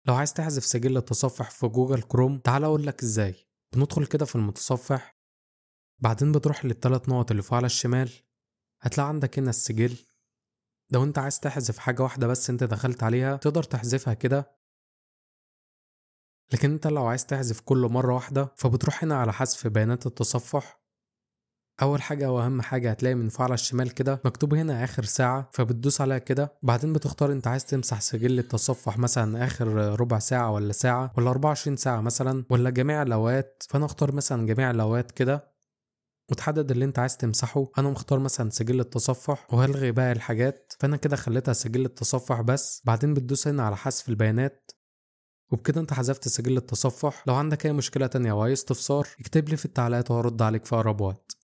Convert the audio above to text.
لو عايز تحذف سجل التصفح في جوجل كروم تعال اقول لك ازاي بندخل كده في المتصفح بعدين بتروح للتلات نقط اللي فوق على الشمال هتلاقي عندك هنا السجل لو انت عايز تحذف حاجة واحدة بس انت دخلت عليها تقدر تحذفها كده لكن انت لو عايز تحذف كل مرة واحدة فبتروح هنا على حذف بيانات التصفح اول حاجة واهم حاجة هتلاقي من فوق على الشمال كده مكتوب هنا اخر ساعة فبتدوس عليها كده بعدين بتختار انت عايز تمسح سجل التصفح مثلا اخر ربع ساعة ولا ساعة ولا 24 ساعة مثلا ولا جميع الاوقات فانا اختار مثلا جميع الاوقات كده وتحدد اللي انت عايز تمسحه انا مختار مثلا سجل التصفح وهلغي باقي الحاجات فانا كده خليتها سجل التصفح بس بعدين بتدوس هنا على حذف البيانات وبكده انت حذفت سجل التصفح لو عندك اي مشكلة تانية او اي استفسار اكتب لي في التعليقات وهرد عليك في اقرب وقت